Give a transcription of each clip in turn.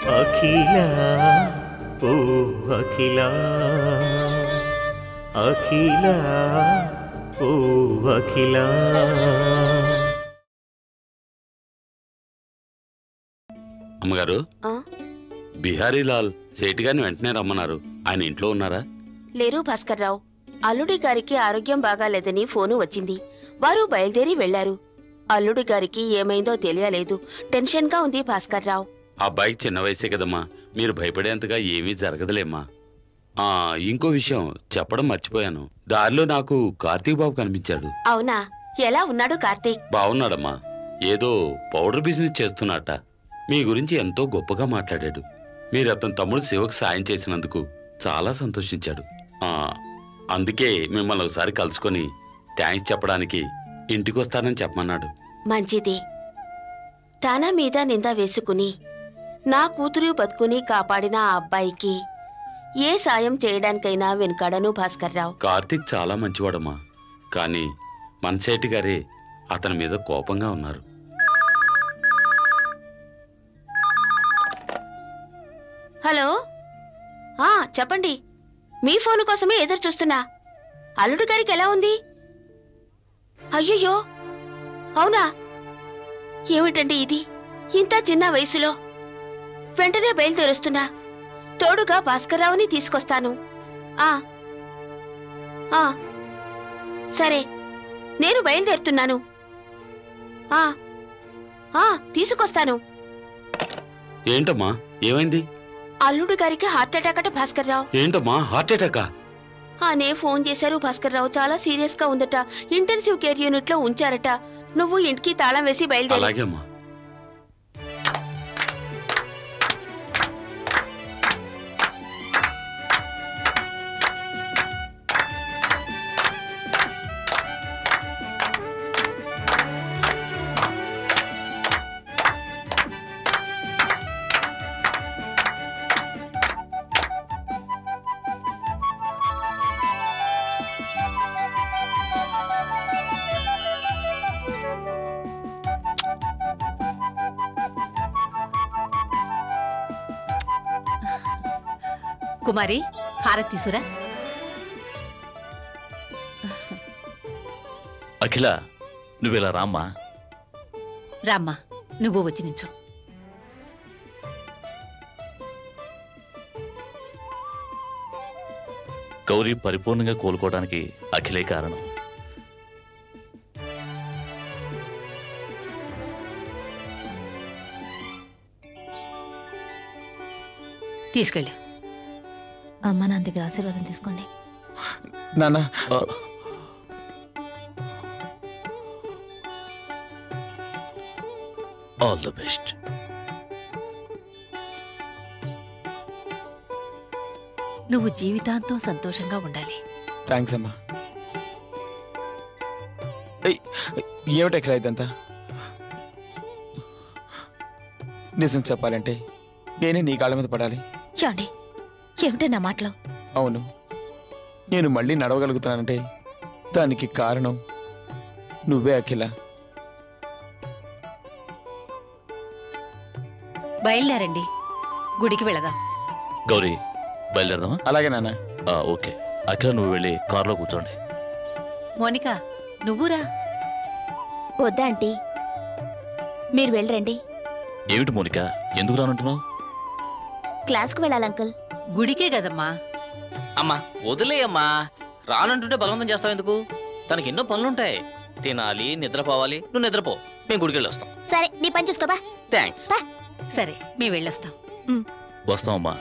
అఖిల ఓ అఖిల అఖిల ఓ అఖిల అమ్మగారు ఆ? బిహారీలాల్ సేటి గారిని వెంటనే రమ్మన్నారు ఆయన ఇంట్లో ఉన్నారా లేరు భాస్కర్రావు అల్లుడి గారికి ఆరోగ్యం బాగాలేదని ఫోను వచ్చింది వారు బయలుదేరి వెళ్లారు అల్లుడి గారికి ఏమైందో తెలియలేదు టెన్షన్గా ఉంది భాస్కర్రావు ఆ అబ్బాయికి చిన్న వయసే కదమ్మా మీరు భయపడేంతగా ఏమీ జరగదులేమ్మా ఆ ఇంకో విషయం చెప్పడం మర్చిపోయాను దారిలో నాకు కార్తీక్ బాబు కనిపించాడు అవునా ఎలా ఉన్నాడు కార్తీక్ బాగున్నాడమ్మా ఏదో పౌడర్ బిజినెస్ చేస్తున్నట్ట మీ గురించి ఎంతో గొప్పగా మాట్లాడాడు మీరు అతని తమ్ముడు శివకు సాయం చేసినందుకు చాలా సంతోషించాడు ఆ, అందుకే మిమ్మల్ని ఒకసారి కలుసుకొని థ్యాంక్స్ చెప్పడానికి ఇంటికి వస్తానని చెప్పమన్నాడు మంచిది తన మీద నింద వేసుకుని నా కూతురు బతుకుని కాపాడిన ఆ అబ్బాయికి ఏ సాయం చేయడానికైనా వెనుకాడను భాస్కర్రావు కార్తీక్ చాలా మంచివాడమ్మా కానీ మనసేటి గారే అతని మీద కోపంగా ఉన్నారు హలో ఆ చెప్పండి మీ ఫోన్ కోసమే ఎదురు చూస్తున్నా అల్లుడి గారికి ఎలా ఉంది అయ్యయ్యో అవునా ఏమిటండి ఇది ఇంత చిన్న వయసులో వెంటనే బయలుదేరుస్తున్నా తోడుగా భాస్కర్రావుని తీసుకొస్తాను ఆ ఆ సరే నేను బయలుదేరుతున్నాను ఆ ఆ తీసుకొస్తాను ఏంటమ్మా ఏమైంది అల్లుడు గారికి హార్ట్ అటాక్ అట భాస్కర్రావు ఏంటమ్మా హార్ట్ అటాకా ఆనే ఫోన్ చేశారు భాస్కర్రావు చాలా సీరియస్ గా ఉందట ఇంటెన్సివ్ కేర్ యూనిట్ లో ఉంచారట నువ్వు ఇంటికి తాళం వేసి బయలుదేరి అలాగే అమ్మా కుమారి హారతి తీసురా అఖిల నువ్విలా రామ్మా రామ్మా నువ్వు వచ్చి నించు గౌరీ పరిపూర్ణంగా కోలుకోవడానికి అఖిలే కారణం తీసుకెళ్ళు అమ్మ నాన్న దగ్గర ఆశీర్వాదం తీసుకోండి నాన్న ఆల్ ద బెస్ట్ నువ్వు జీవితాంతం సంతోషంగా ఉండాలి థ్యాంక్స్ అమ్మా ఏయ్, ఏమిటి ఎక్కడ ఇదంతా నిజం చెప్పాలంటే నేనే నీ కాళ్ళ మీద పడాలి చూడండి ఏమిటో నా మాటలు అవును నేను మళ్ళీ నడవగలుగుతానంటే దానికి కారణం నువ్వే అఖిల బయలుదేరండి గుడికి వెళదాం గౌరీ బయలుదేరదామా అలాగే నాన్న ఆ, ఓకే అఖిల నువ్వు వెళ్ళి కారులో కూర్చోండి మోనిక నువ్వురా వద్దా ఆంటీ మీరు వెళ్ళరండి ఏమిటి మోనిక ఎందుకు రానంటున్నావు క్లాస్కి వెళ్ళాలి అంకుల్ గుడికే కదమ్మా అమ్మా వదిలేయమ్మా రానంటుంటే బలవంతం చేస్తావు ఎందుకు తనకి ఎన్నో పనులుంటాయి తినాలి నిద్రపోవాలి నువ్వు నిద్రపో మేము గుడికి వెళ్ళి వస్తాం సరే నీ పని చూసుకోబా థ్యాంక్స్ సరే మేము వెళ్ళొస్తాం వస్తామమ్మా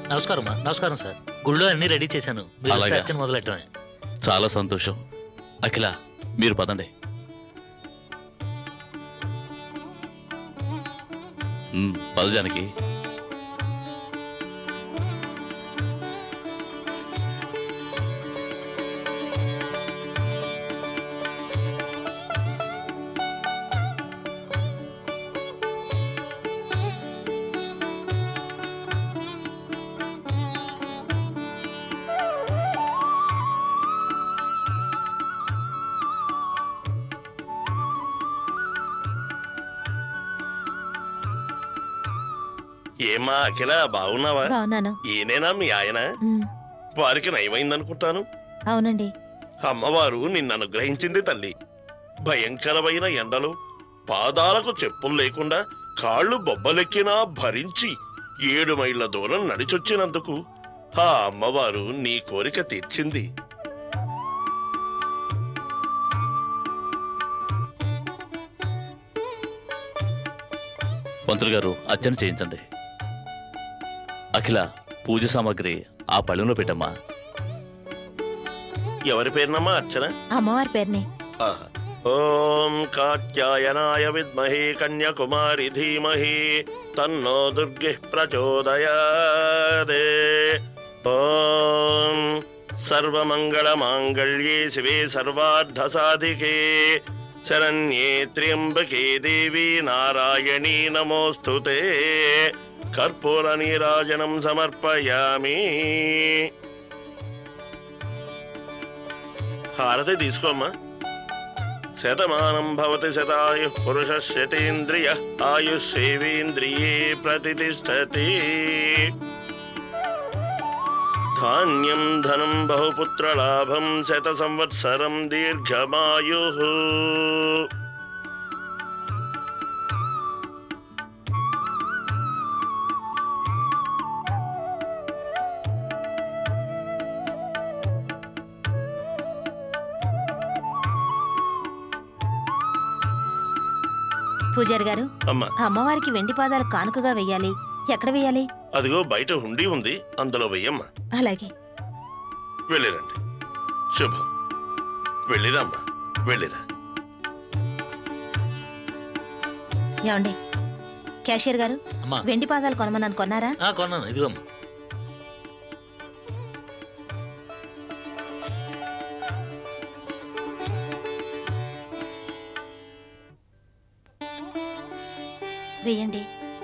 నమస్కారం అమ్మా నమస్కారం సార్ గుళ్ళో అన్ని రెడీ చేశాను మీరు వస్తే అలాగా. అర్చన మొదలెట్టమే చాలా సంతోషం అఖిల మీరు పదండి ఉమ్, పద జానకి ఏమా అఖిల బాగున్నావా బాగున్నాను ఈయనేనా మీ ఆయన ఉమ్, వారికి నయమైందనుకుంటాను అవునండి అమ్మవారు నిన్ను అనుగ్రహించింది తల్లి భయంకరమైన ఎండలు పాదాలకు చెప్పులు లేకుండా కాళ్ళు బొబ్బలెక్కినా భరించి ఏడు మైళ్ళ దూరం నడిచొచ్చినందుకు ఆ అమ్మవారు నీ కోరిక తీర్చింది పంతులు గారు అర్చన చేయించండి అఖిల పూజ సామాగ్రి ఆ పళ్ళెంలో పెట్టమ్మా ఎవరి పేరునమ్మా అర్చన అమ్మవారి పేరుని ఆహా. ఓం కాత్యాయనాయ విద్మహే కన్యాకుమారి ధీమహి తన్నో దుర్గి ప్రచోదయాదే ఓం సర్వమంగళ మాంగళ్యే శివే సర్వార్థ సాధికే శరణ్యే త్ర్యంబకే దేవి నారాయణీ నమోస్తుతే కర్పూర నీరాజనం సమర్పయామి హారతి తీసుకోమ్మా శతమానం భవతి శతాయు పురుష శతేంద్రియ ఆయుషేవేంద్రియే ప్రతిష్టతి ధాన్యం ధనం బహుపుత్రలాభం శత సంవత్సరం దీర్ఘమాయు పూజారి గారు అమ్మా అమ్మవారికి వెండి పాదాలు కానుకగా వెయ్యాలి ఎక్కడ వెయ్యాలి అదిగో బయట హుండీ ఉంది అందులో వెయ్యమ్మా అలాగే వెళ్ళిరండి శుభం వెళ్ళిరమ్మా వెళ్ళిరా ఏమండి క్యాషియర్ గారు అమ్మా వెండి పాదాలు కొనమన్నాను కొన్నారా ఆ, కొన్నాను ఇదిగోమ్మా వెయ్యండి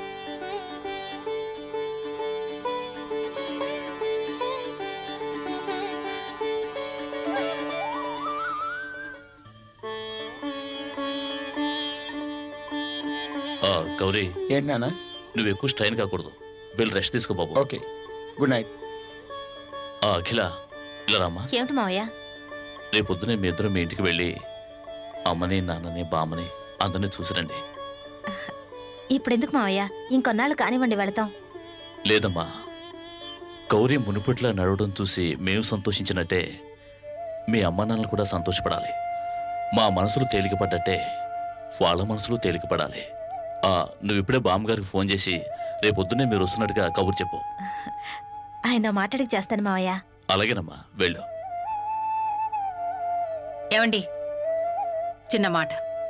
ఆ, గౌరీ ఏంటి నాన్న నువ్వు ఎక్కువ స్ట్రైన్ కాకూడదు వెళ్ళి రెస్ట్ తీసుకో బాబు ఓకే గుడ్ నైట్ ఆ, అఖిల ఇలా రామ్మా ఏమిటి మావయ్య రేపు పొద్దునే మీ ఇద్దరు మీ ఇంటికి వెళ్ళి అమ్మని నాన్నని బామ్మని అందరినీ చూసిరండి ఇప్పుడెందుకు మావయ్య ఇంకొన్నాళ్ళు కానివ్వండి వెళతాం లేదమ్మా గౌరీ మునుపట్లా నడవడం చూసి మేము సంతోషించినట్టే మీ అమ్మ నాన్నలు కూడా సంతోషపడాలి మా మనసులు తేలికపడ్డట్టే వాళ్ళ మనసులు తేలికపడాలి ఆ, నువ్వు ఇప్పుడే బామ్మగారికి ఫోన్ చేసి రేపు పొద్దున్నే మీరు వస్తున్నట్టుగా కబురు చెప్పు ఆయన మాట్లాడి చేస్తాను మావయ్య అలాగేనమ్మా వెళ్ళు ఏమండి చిన్న మాట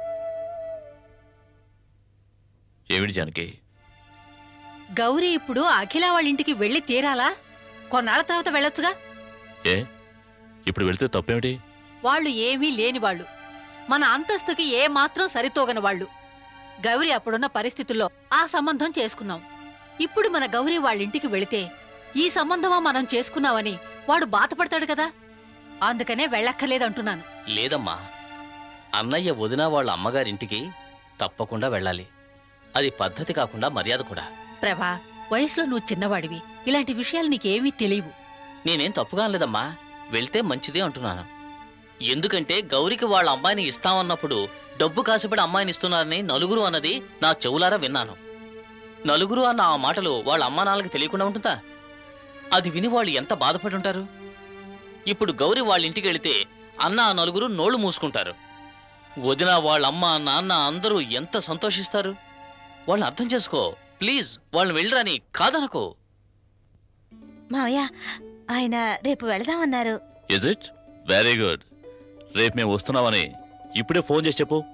ఏమిటి జానకి గౌరీ ఇప్పుడు అఖిల వాళ్ళ ఇంటికి వెళ్ళి తీరాలా కొన్నాళ్ళ తర్వాత వెళ్ళొచ్చుగా ఏ ఇప్పుడు వెళ్తే తప్పేమిటి వాళ్ళు ఏమీ లేని వాళ్ళు మన అంతస్తుకి ఏ మాత్రం సరితూగని వాళ్ళు గౌరీ అప్పుడున్న పరిస్థితుల్లో ఆ సంబంధం చేసుకున్నాం ఇప్పుడు మన గౌరీ వాళ్ళ ఇంటికి వెళితే ఈ సంబంధమా మనం చేసుకున్నామని వాడు బాధపడతాడు కదా అందుకనే వెళ్ళక్కర్లేదంటున్నాను లేదమ్మా అన్నయ్య వదిన వాళ్ళ అమ్మగారింటికి తప్పకుండా వెళ్ళాలి అది పద్ధతి కాకుండా మర్యాద కూడా ప్రభా వయసులో నువ్వు చిన్నవాడివి ఇలాంటి విషయాలు నీకేమీ తెలియవు నేనేం తప్పుగా అనలేదమ్మా వెళ్తే మంచిదే అంటున్నాను ఎందుకంటే గౌరికి వాళ్ళ అమ్మాయిని ఇస్తామన్నప్పుడు డబ్బు కాసిపడి అమ్మాయిని ఇస్తున్నారని నలుగురు అన్నది నా చెవులారా విన్నాను నలుగురు అన్న ఆ మాటలు వాళ్ళ అమ్మా నాన్నలకి తెలియకుండా ఉంటుందా అది విని వాళ్ళు ఎంత బాధపడి ఉంటారు ఇప్పుడు గౌరి వాళ్ళ ఇంటికి వెళితే అన్న ఆ నలుగురు నోళ్లు మూసుకుంటారు వదిన వాళ్ళ అమ్మ నాన్న అందరూ ఎంత సంతోషిస్తారు వాళ్ళని అర్థం చేసుకో ప్లీజ్ వాళ్ళని వెళ్ళరాని కాదనుకో మావయ్య ఆయన రేపు వెళదామన్నారు ఇజ్ ఇట్ వెరీ గుడ్ రేపు మేము వస్తున్నామని ఇప్పుడే ఫోన్ చేసి చెప్పు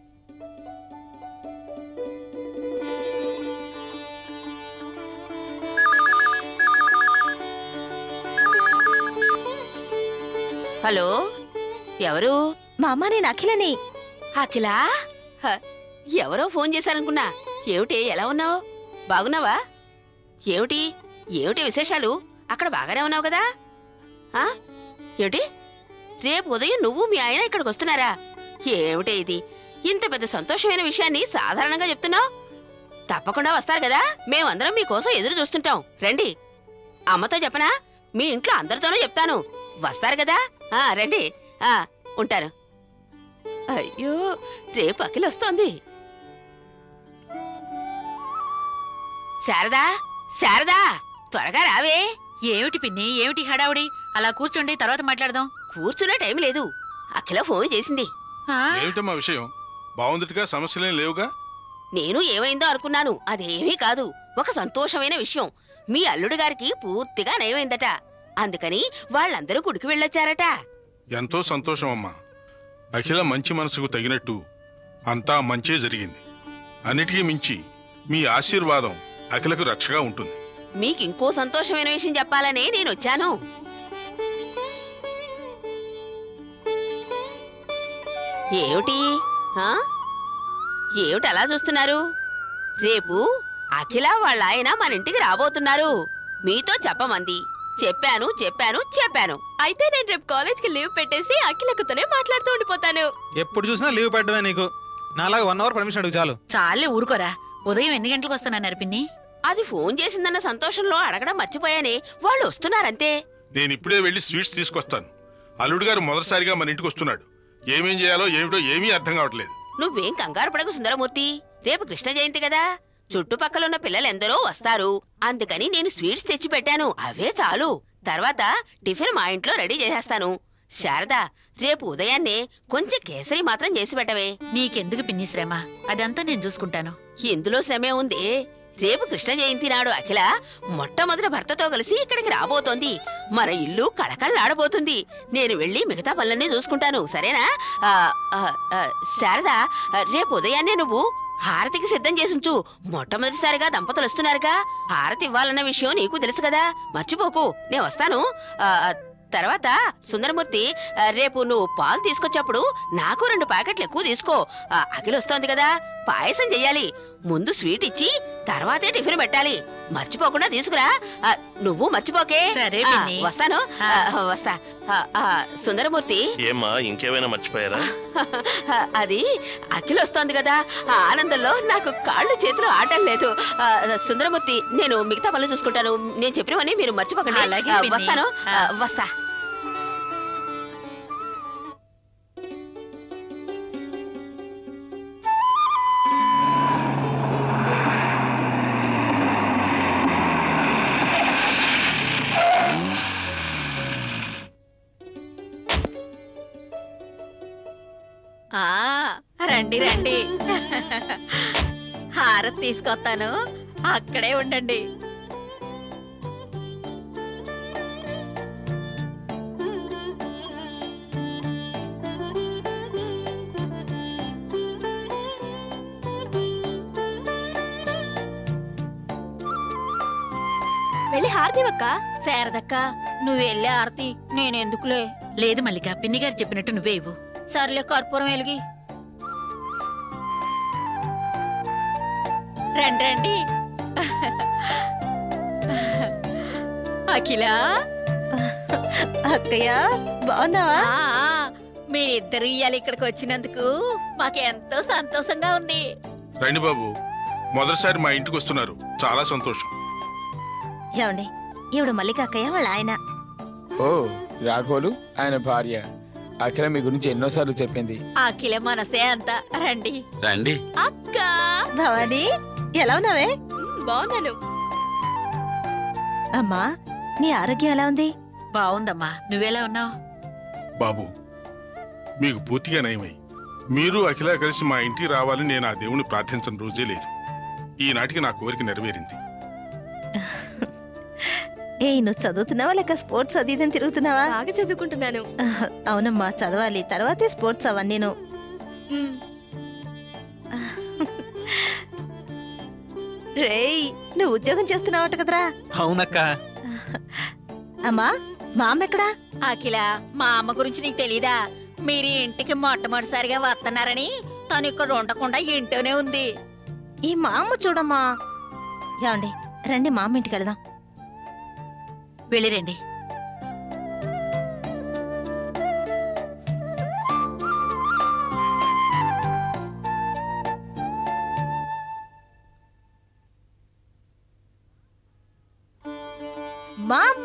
హలో ఎవరు మా అమ్మ నేను అఖిలని అఖిలా హ, ఎవరో ఫోన్ చేశారనుకున్నా ఏమిటి ఎలా ఉన్నావు బాగున్నావా ఏమిటి ఏమిటి విశేషాలు అక్కడ బాగానే ఉన్నావు కదా ఆ ఏమిటి రేపు ఉదయం నువ్వు మీ ఆయన ఇక్కడికి వస్తున్నారా ఏమిటి ఇది ఇంత పెద్ద సంతోషమైన విషయాన్ని సాధారణంగా చెప్తున్నావు తప్పకుండా వస్తారు కదా మేమందరం మీకోసం ఎదురు చూస్తుంటాం రండి అమ్మతో చెప్పనా మీ ఇంట్లో అందరితోనూ చెప్తాను వస్తారు కదా ఆ రండి ఆ ఉంటాను అయ్యో రేపు అఖిల వస్తోంది శారదా శారదా త్వరగా రావే ఏమిటి పిన్ని ఏమిటి హడావుడి అలా కూర్చోండి తర్వాత మాట్లాడదాం కూర్చునే టైం లేదు అఖిల ఫోన్ చేసింది ఏమిటమ్మా విషయం బాగుందిగా సమస్యలేం లేవుగా నేను ఏమైందో అనుకున్నాను అదేమీ కాదు ఒక సంతోషమైన విషయం మీ అల్లుడు గారికి పూర్తిగా నయమైందట అందుకని వాళ్ళందరూ గుడికి వెళ్ళొచ్చారట ఎంతో సంతోషం అమ్మా అఖిల మంచి మనసుకు తగినట్టు అంతా మంచే జరిగింది అన్నిటికీ మించి మీ ఆశీర్వాదం అఖిలకు రక్షగా ఉంటుంది మీకింకో సంతోషమైన విషయం చెప్పాలనే నేను వచ్చాను ఏమిటి ఆ? ఏమిటి అలా చూస్తున్నారు రేపు అఖిల వాళ్ళ ఆయన మన ఇంటికి రాబోతున్నారు మీతో చెప్పమంది చెప్పాను చెప్పాను చెప్పాను అయితే నేను రేపు కాలేజ్కి లీవ్ పెట్టేసి అఖిలకుతోనే మాట్లాడుతూ ఉండిపోతాను ఎప్పుడు చూసినా లీవ్ పెట్టడమే నీకు నాలాగా వన్ అవర్ పర్మిషన్ అడుగు చాలు చాలే ఊరుకోరా ఉదయం ఎన్ని గంటలకు వస్తానన్నారు పిన్ని అది ఫోన్ చేసిందన్న సంతోషంలో అడగడం మర్చిపోయానే వాళ్ళు వస్తున్నారంతే నేను ఇప్పుడే వెళ్ళి స్వీట్స్ తీసుకొస్తాను అల్లుడు గారు మొదటిసారిగా మన ఇంటికి వస్తున్నాడు ఏమేం చేయాలో ఏమిటో ఏమీ అర్థం కావట్లేదు నువ్వేం కంగారు పడకు సుందరమూర్తి రేపు కృష్ణ జయంతి కదా చుట్టుపక్కలున్న పిల్లలెందరో వస్తారు అందుకని నేను స్వీట్స్ తెచ్చి పెట్టాను అవే చాలు తర్వాత టిఫిన్ మా ఇంట్లో రెడీ చేసేస్తాను శారదా రేపు ఉదయాన్నే కొంచెం కేసరి మాత్రం చేసి పెట్టవే నీకెందుకు పిన్ని శ్రమ అదంతా నేను చూసుకుంటాను ఇందులో శ్రమే ఉంది రేపు కృష్ణ జయంతి నాడు అఖిల మొట్టమొదటి భర్తతో కలిసి ఇక్కడికి రాబోతోంది మన ఇల్లు కళకళలాడబోతుంది నేను వెళ్ళి మిగతా పనులన్నీ చూసుకుంటాను సరేనా ఆ, ఆ, ఆ, శారదా ఆ, రేపు ఉదయాన్నే నువ్వు హారతికి సిద్ధం చేసుంచు మొట్టమొదటిసారిగా దంపతులు వస్తున్నారుగా హారతి ఇవ్వాలన్న విషయం నీకు తెలుసు కదా మర్చిపోకు నేను వస్తాను ఆ, ఆ, తర్వాత సుందరమూర్తి ఆ, రేపు నువ్వు పాలు తీసుకొచ్చేప్పుడు నాకు రెండు ప్యాకెట్లు ఎక్కువ తీసుకో ఆ, అఖిల వస్తోంది కదా పాయసం చెయ్యాలి ముందు స్వీట్ ఇచ్చి తర్వాతే టిఫిన్ పెట్టాలి మర్చిపోకుండా తీసుకురా ఆ, నువ్వు మర్చిపోకే సరే, ఆ, పిన్ని. వస్తాను ఆ, వస్తా ఆ, ఆ, సుందరమూర్తి ఏమ్మా ఇంకేమైనా మర్చిపోయారా అది అఖిల వస్తోంది కదా ఆ ఆనందంలో నాకు కాళ్ళు చేతులు ఆటం లేదు ఆ, సుందరమూర్తి నేను మిగతా పనులు చూసుకుంటాను నేను చెప్పినవని మీరు మర్చిపోకండి అలాగే, ఆ, పిన్ని. వస్తాను ఆ, ఆ. వస్తా ఆ రండి రండి హారతి తీసుకొస్తాను అక్కడే ఉండండి వెళ్ళి హారతి అక్క శారదక్క నువ్వు వెళ్ళే హారతి నేనెందుకులే లేదు మల్లిక పిన్ని గారు చెప్పినట్టు నువ్వే ఇవ్వు సర్లే కర్పూరం వెలిగి రండి రండి అఖిల అక్కయ్య బాగున్నావా మీరిద్దరు ఇయ్యాలి ఇక్కడికి వచ్చినందుకు మాకెంతో సంతోషంగా ఉంది రండి బాబు మొదటిసారి మా ఇంటికి వస్తున్నారు చాలా సంతోషం ఏమండి ఈవిడ మల్లిక అక్కయ్య వాళ్ళ ఆయన ఓ రాఘోలు ఆయన భార్య అఖిల మీ గురించి ఎన్నోసార్లు చెప్పింది అఖిల మనసే అంత రండి రండి అక్క భవానీ ఎలా ఉన్నావే బాగున్నాను అమ్మా నీ ఆరోగ్యం ఎలా ఉంది బాగుందమ్మా నువ్వెలా ఉన్నావు బాబు మీకు పూర్తిగా నయమై మీరు అఖిల కలిసి మా ఇంటికి రావాలని నేను ఆ దేవుని ప్రార్థించిన రోజే లేదు ఈనాటికి నా కోరిక నెరవేరింది ఏ నువ్వు చదువుతున్నావా లేక స్పోర్ట్స్ అది ఇదని తిరుగుతున్నావా బాగా చదువుకుంటున్నాను అవునమ్మా చదవాలి తర్వాతే స్పోర్ట్స్ అవన్నీను రేయ్ నువ్వు ఉద్యోగం చేస్తున్నావట కదరా అవునక్క అమ్మా మా అమ్మ ఎక్కడా అఖిల మా అమ్మ గురించి నీకు తెలీదా మీరు ఈ ఇంటికి మొట్టమొదటిసారిగా వస్తున్నారని తను ఇక్కడ ఉండకుండా ఇంట్లోనే ఉంది ఈ మా అమ్మ చూడమ్మా ఏమండి రండి మా అమ్మ ఇంటికి వెళదాం వెళ్ళిరండి మా అమ్మ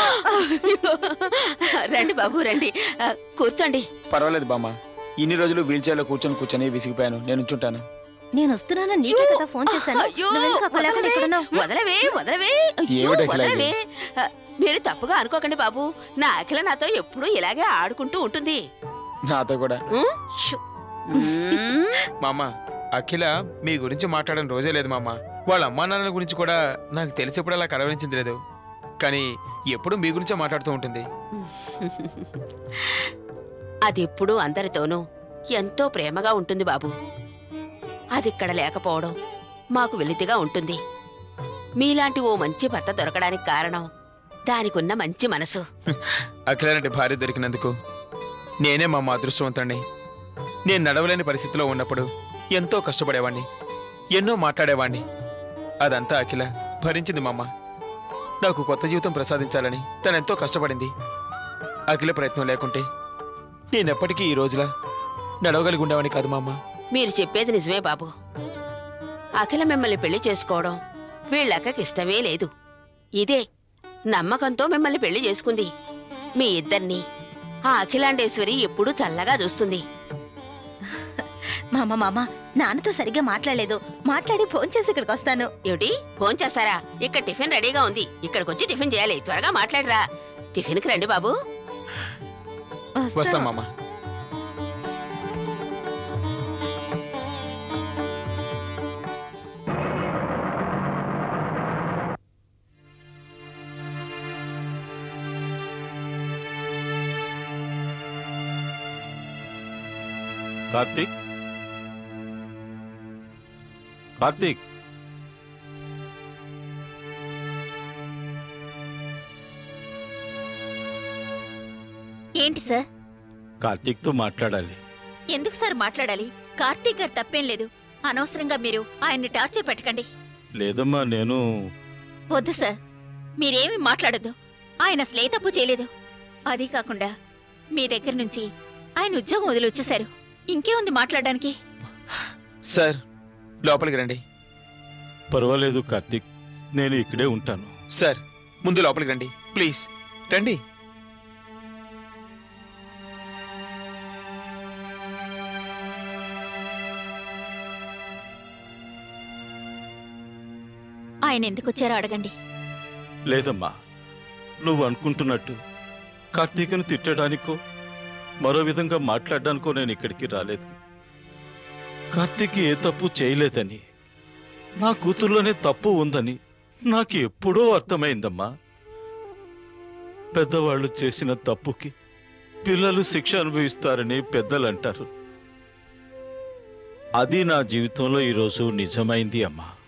రండి బాబు రండి ఆ, కూర్చోండి పర్వాలేదు బామ్మ ఇన్ని రోజులు వీల్ చైర్లో కూర్చొని కూర్చొని విసిగిపోయాను నేను ఉంచుంటాను నేను వస్తున్నాను నీకే కదా ఫోన్ చేశాను అయ్యో, నువ్వెందుకు అక్కడ లేకుండా వదలవే, ఇక్కడున్నావు? వదలవే వదలవే అయ్యో, ఏమిటి అఖిల ఇది? వదలవే ఆ, మీరు తప్పుగా అనుకోకండి బాబు నా అఖిల నాతో ఎప్పుడూ ఇలాగే ఆడుకుంటూ ఉంటుంది నాతో కూడా ఉం? మ్మ్. మామ అఖిల మీ గురించి మాట్లాడడం రోజే లేదు మామ వాళ్ళ అమ్మా నాన్నల గురించి కూడా నాకు తెలిసిప్పుడు అలా కలవరించింది లేదు కానీ ఎప్పుడు మీ గురించే మాట్లాడుతూ ఉంటుంది అది ఎప్పుడూ అందరితోనూ ఎంతో ప్రేమగా ఉంటుంది బాబు అది ఇక్కడ లేకపోవడం మాకు వెలితిగా ఉంటుంది మీలాంటి ఓ మంచి భర్త దొరకడానికి కారణం దానికున్న మంచి మనసు అఖిల లాంటి భార్య దొరికినందుకు నేనే మా అమ్మ అదృష్టవంతుణ్ణి నేను నడవలేని పరిస్థితిలో ఉన్నప్పుడు ఎంతో కష్టపడేవాణ్ణి ఎన్నో మాట్లాడేవాణ్ణి అదంతా అఖిల భరించింది మా అమ్మ నాకు కొత్త జీవితం ప్రసాదించాలని తనెంతో కష్టపడింది అఖిల ప్రయత్నం లేకుంటే నేనెప్పటికీ ఈ రోజులా నడవగలిగి ఉండేవాణ్ణి కాదు మా అమ్మ మీరు చెప్పేది నిజమే బాబు అఖిల మిమ్మల్ని పెళ్లి చేసుకోవడం వీళ్ళక్కకి ఇష్టమే లేదు ఇదే నమ్మకంతో మిమ్మల్ని పెళ్లి చేసుకుంది మీ ఇద్దరిని ఆ అఖిలాండేశ్వరి ఎప్పుడూ చల్లగా చూస్తుంది మా అమ్మ మామ నాన్నతో సరిగ్గా మాట్లాడలేదు మాట్లాడి ఫోన్ చేసి ఇక్కడికి వస్తాను ఏమిటి ఫోన్ చేస్తారా ఇక్కడ టిఫిన్ రెడీగా ఉంది ఇక్కడికి వచ్చి టిఫిన్ చేయాలి త్వరగా మాట్లాడరా టిఫిన్కి రండి బాబు వస్తాం మామ కార్తీక్ కార్తీక్ ఏంటి సార్ కార్తీక్తో మాట్లాడాలి ఎందుకు సార్ మాట్లాడాలి కార్తీక్ గారు తప్పేం లేదు అనవసరంగా మీరు ఆయన్ని టార్చర్ పెట్టకండి లేదమ్మా నేను వద్దు సార్ మీరేమీ మాట్లాడొద్దు ఆయన అసలు ఏ తప్పు చేయలేదు అదీ కాకుండా మీ దగ్గర నుంచి ఆయన ఉద్యోగం వదిలి వచ్చేశారు ఇంకేముంది మాట్లాడడానికి సార్ లోపలికి రండి పర్వాలేదు కార్తీక్ నేను ఇక్కడే ఉంటాను సార్ ముందు లోపలికి రండి ప్లీజ్ రండి ఆయన ఎందుకు వచ్చారో అడగండి లేదమ్మా నువ్వు అనుకుంటున్నట్టు కార్తీక్ను తిట్టడానికో మరో విధంగా మాట్లాడడానికో నేను ఇక్కడికి రాలేదు కార్తీక్ ఏ తప్పు చేయలేదని నా కూతుర్లోనే తప్పు ఉందని నాకు ఎప్పుడో అర్థమైందమ్మా పెద్దవాళ్ళు చేసిన తప్పుకి పిల్లలు శిక్ష అనుభవిస్తారని పెద్దలు అంటారు అది నా జీవితంలో ఈరోజు నిజమైంది అమ్మా